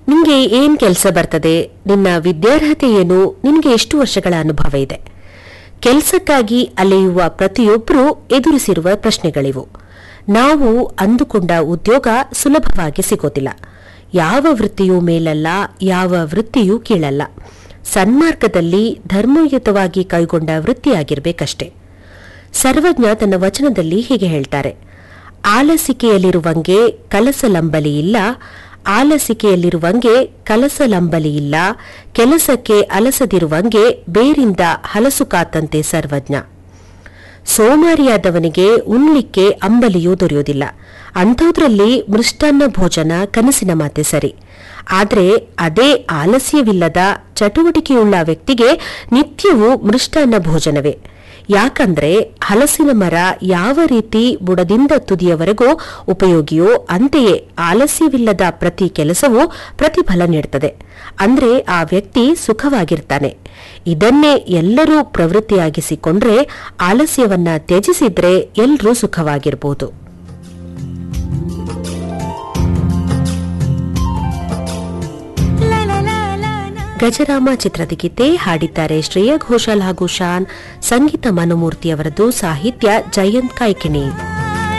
ನಿಂಗೆ ಏನ್ ಕೆಲಸ ಬರ್ತದೆ ನಿನ್ನ ವಿದ್ಯಾರ್ಹತೆ ಏನು ನಿನಗೆ ಎಷ್ಟು ವರ್ಷಗಳ ಅನುಭವ ಇದೆ ಕೆಲಸಕ್ಕಾಗಿ ಅಲೆಯುವ ಪ್ರತಿಯೊಬ್ಬರೂ ಎದುರಿಸಿರುವ ಪ್ರಶ್ನೆಗಳಿವು ನಾವು ಅಂದುಕೊಂಡ ಉದ್ಯೋಗ ಸುಲಭವಾಗಿ ಸಿಗೋದಿಲ್ಲ ಯಾವ ವೃತ್ತಿಯೂ ಮೇಲಲ್ಲ ಯಾವ ವೃತ್ತಿಯೂ ಕೀಳಲ್ಲ ಸನ್ಮಾರ್ಗದಲ್ಲಿ ಧರ್ಮಯುತವಾಗಿ ಕೈಗೊಂಡ ವೃತ್ತಿಯಾಗಿರ್ಬೇಕಷ್ಟೇ ಸರ್ವಜ್ಞ ತನ್ನ ವಚನದಲ್ಲಿ ಹೀಗೆ ಹೇಳ್ತಾರೆ ಆಲಸಿಕೆಯಲ್ಲಿರುವಂಗೆ ಕಲಸಲಂಬಲಿ ಇಲ್ಲ ಆಲಸಿಕೆಯಲ್ಲಿರುವಂಗೆ ಕಲಸಲಂಬಲಿ ಇಲ್ಲ ಕೆಲಸಕ್ಕೆ ಅಲಸದಿರುವಂಗೆ ಬೇರಿಂದ ಹಲಸು ಕಾತಂತೆ ಸರ್ವಜ್ಞ ಸೋಮಾರಿಯಾದವನಿಗೆ ಉಣ್ಲಿಕ್ಕೆ ಅಂಬಲಿಯೂ ದೊರೆಯುವುದಿಲ್ಲ ಅಂಥದ್ರಲ್ಲಿ ಮೃಷ್ಟಾನ್ನ ಭೋಜನ ಕನಸಿನ ಮಾತೆ ಸರಿ ಆದರೆ ಅದೇ ಆಲಸ್ಯವಿಲ್ಲದ ಚಟುವಟಿಕೆಯುಳ್ಳ ವ್ಯಕ್ತಿಗೆ ನಿತ್ಯವೂ ಮೃಷ್ಟಾನ್ನ ಭೋಜನವೇ ಯಾಕಂದ್ರೆ ಹಲಸಿನ ಮರ ಯಾವ ರೀತಿ ಬುಡದಿಂದ ತುದಿಯವರೆಗೂ ಉಪಯೋಗಿಯೋ ಅಂತೆಯೇ ಆಲಸ್ಯವಿಲ್ಲದ ಪ್ರತಿ ಕೆಲಸವೂ ಪ್ರತಿಫಲ ನೀಡುತ್ತದೆ ಅಂದ್ರೆ ಆ ವ್ಯಕ್ತಿ ಸುಖವಾಗಿರ್ತಾನೆ ಇದನ್ನೇ ಎಲ್ಲರೂ ಪ್ರವೃತ್ತಿಯಾಗಿಸಿಕೊಂಡ್ರೆ ಆಲಸ್ಯವನ್ನ ತ್ಯಜಿಸಿದ್ರೆ ಎಲ್ಲರೂ ಸುಖವಾಗಿರ್ಬೋದು ಗಜರಾಮ ಚಿತ್ರದ ಗೀತೆ ಹಾಡಿದ್ದಾರೆ ಶ್ರೇಯಾ ಘೋಷಾಲ್ ಹಾಗೂ ಶಾನ್ ಸಂಗೀತ ಮನುಮೂರ್ತಿ ಅವರದು ಸಾಹಿತ್ಯ ಜಯಂತ್ ಕಾಯ್ಕಿಣಿ